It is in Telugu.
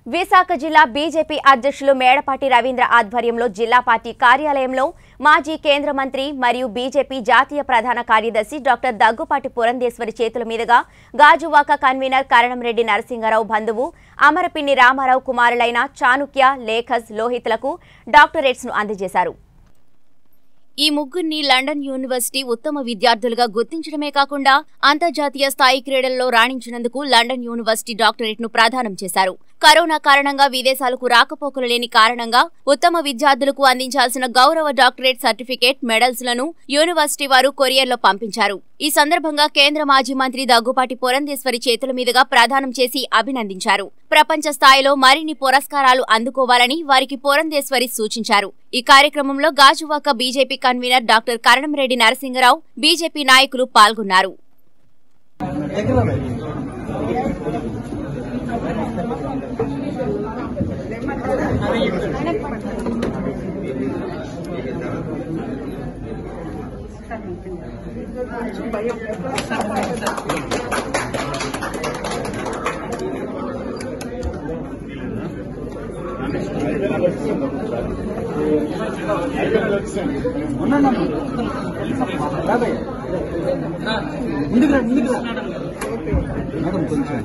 విశాఖ జిల్లా బీజేపీ అధ్యక్షులు మేడపాటి రవీంద్ర ఆధ్వర్యంలో జిల్లా పార్టీ కార్యాలయంలో మాజీ కేంద్ర మంత్రి మరియు బీజేపీ జాతీయ ప్రధాన కార్యదర్శి డాక్టర్ దగ్గుపాటి పురంధేశ్వరి చేతుల మీదుగా గాజువాక కన్వీనర్ కరణంరెడ్డి నరసింహారావు బంధువు అమరపిన్ని రామారావు కుమారులైన చాణుక్య లేఖస్ లోహిత్లకు డాక్టరేట్స్ ను అందజేశారు ఈ ముగ్గురిని లండన్ యూనివర్సిటీ ఉత్తమ విద్యార్థులుగా గుర్తించడమే కాకుండా అంతర్జాతీయ స్థాయి క్రీడల్లో రాణించినందుకు లండన్ యూనివర్సిటీ డాక్టరేట్ ను ప్రదానం చేశారు కరోనా కారణంగా విదేశాలకు రాకపోకలు లేని కారణంగా ఉత్తమ విద్యార్థులకు అందించాల్సిన గౌరవ డాక్టరేట్ సర్టిఫికేట్ మెడల్స్ లను యూనివర్సిటీ వారు కొరియర్లో పంపించారు ఈ సందర్భంగా కేంద్ర మాజీ మంత్రి దగ్గుపాటి పురంధేశ్వరి చేతుల మీదుగా ప్రదానం చేసి అభినందించారు ప్రపంచ స్థాయిలో మరిన్ని పురస్కారాలు అందుకోవాలని వారికి పురంధేశ్వరి సూచించారు ఈ కార్యక్రమంలో Gajuwaka BJP convener doctor Karanamreddy Narasimharao BJP నాయకులు పాల్గొన్నారు ముందుకు రా ముందుకు రా మేడం కొంచెం